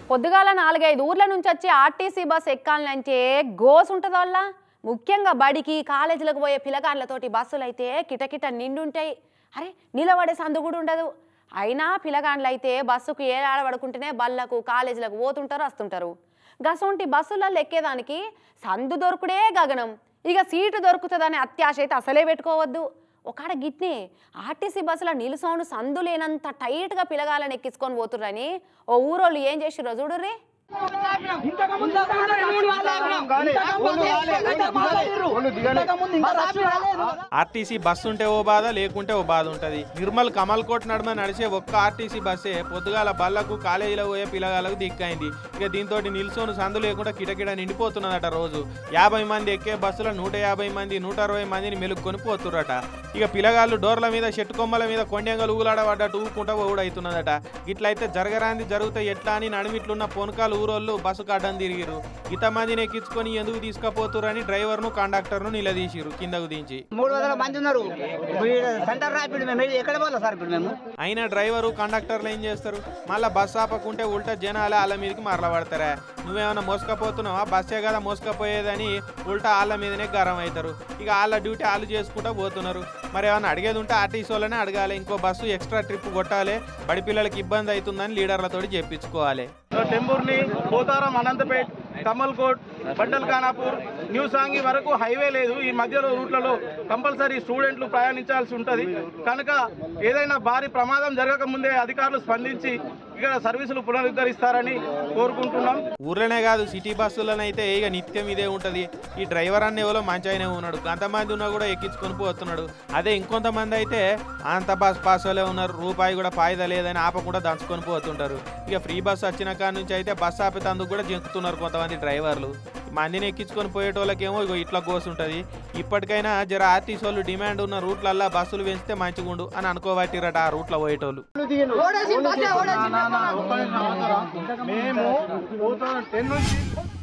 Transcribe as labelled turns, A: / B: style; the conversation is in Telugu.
A: పొద్దుగాల నాలుగైదు ఊర్ల నుంచి వచ్చి ఆర్టీసీ బస్ ఎక్కాలంటే గోస్ ఉంటుంది వాళ్ళ ముఖ్యంగా బడికి కాలేజీలకు పోయే పిల్లగాళ్ళతోటి బస్సులు అయితే కిటకిట నిండుంటాయి అరే నిలబడే సందు కూడా ఉండదు అయినా పిల్లగాండ్లు అయితే బస్సుకు ఏ ఆడబడుకుంటేనే బళ్ళకు కాలేజీలకు పోతుంటారు వస్తుంటారు గసొంటి బస్సులలో ఎక్కేదానికి సందు దొరుకుడే గగనం ఇక సీటు దొరుకుతుందనే అత్యాశ అయితే అసలే పెట్టుకోవద్దు ఒకడ గిట్నే ఆర్టీసీ బస్సులో నిలుసోను సందు లేనంత టైట్గా పిలగాలని ఎక్కించుకొని పోతుర్రని ఓ ఊరోళ్ళు ఏం చేసిర్రో చూడుర్రీ
B: ఆర్టీసీ బస్సు ఉంటే ఓ బాధ లేకుంటే ఓ బాధ ఉంటది నిర్మల్ కమల్ కోట్ నడుమ నడిచే ఒక్క ఆర్టీసీ బస్సే పొద్దుగాల బళ్ళకు కాలేజీలో పోయే పిల్లగాలకు దిక్కైంది ఇక దీంతో నిల్సోను సందు లేకుండా కిటకిట నిండిపోతున్నదట రోజు యాభై మంది ఎక్కే బస్సులో నూట యాభై మంది నూట అరవై మందిని మెలుక్కొని పోతుర్రట ఇక పిల్లగాళ్ళు డోర్ల మీద చెట్టు కొమ్మల మీద కొండెంగలు ఊగులాడబడ్డట్టు ఊకుంటా ఓడవుతున్నదట ఇట్లయితే జరగరాంది జరుగుతాయి ఎట్లా అని నడిమిట్లున్న పొనకాలు ఊరోళ్ళు బస్సు కడ్డం తిరిగిరు ఇంత మందిని ఎక్కించుకొని ఎందుకు తీసుకుపోతురని డ్రైవర్ను కండక్టర్ను నిలదీసిరు కిందకు దించి
C: మూడు వందల మంది ఉన్నారు ఇప్పుడు ఈడ సెంటర్ రాపిడ్ మేము వెళ్ళి ఎక్కడ పోతాం సార్ ఇప్పుడు మేము
B: అయినా డ్రైవరు కండక్టర్లు ఏం చేస్తారు మళ్ళీ బస్ ఆపకుంటే ఉల్టా జనాలే వాళ్ళ మీదకి మరలబడతారా నువ్వేమైనా మోసుకపోతున్నావా బస్సే కదా మోసుకపోయేదని ఉల్టా వాళ్ళ మీదనే గరం అవుతారు ఇక వాళ్ళ డ్యూటీ వాళ్ళు చేసుకుంటూ పోతున్నారు మరి ఏమైనా అడిగేది ఉంటే ఆర్టీసీ వాళ్ళనే అడగాలి ఇంకో బస్సు ఎక్స్ట్రా ట్రిప్ కొట్టాలి బడి పిల్లలకి ఇబ్బంది అవుతుందని లీడర్లతోటి చెప్పించుకోవాలి
D: టెంబూర్ని పోతారం అనంతపేట్ కమల్కోట్ బండల్ ఖానాపూర్ న్యూ సాంగి వరకు హైవే లేదు ఈ మధ్యలో రూట్లలో కంపల్సరీ స్టూడెంట్లు ప్రయాణించాల్సి ఉంటుంది కనుక ఏదైనా భారీ ప్రమాదం జరగక ముందే అధికారులు స్పందించి ఇక్కడ సర్వీసులు పునరుద్ధరిస్తారని కోరుకుంటున్నాం
B: ఊర్లోనే కాదు సిటీ బస్సులనైతే ఇక నిత్యం ఇదే ఉంటది ఈ డ్రైవర్ అన్న ఎవరో మంచిగానే ఉన్నాడు అంతమంది ఉన్నా కూడా ఎక్కించుకొని పోతున్నాడు అదే ఇంకొంతమంది అయితే అంత బస్ పాస్ వాళ్ళే ఉన్నారు రూపాయి కూడా ఫాయిదా లేదని ఆపకుండా దంచుకొని పోతుంటారు ఇక ఫ్రీ బస్ వచ్చిన కాడ నుంచి అయితే బస్ ఆపేతందుకు కూడా జంకుతున్నారు కొంతమంది డ్రైవర్లు మందిని ఎక్కించుకొని పోయేటోళ్ళకేమో ఇగో ఇట్లా కోసుంటది ఇప్పటికైనా జర ఆర్టీసీ వాళ్ళు డిమాండ్ ఉన్న రూట్లల్లా బస్సులు పెంచితే మంచిగుండు అని అనుకోబట్టిరట ఆ రూట్లో పోయేటోళ్ళు
D: మేము టూ థౌసండ్ టెన్ నుంచి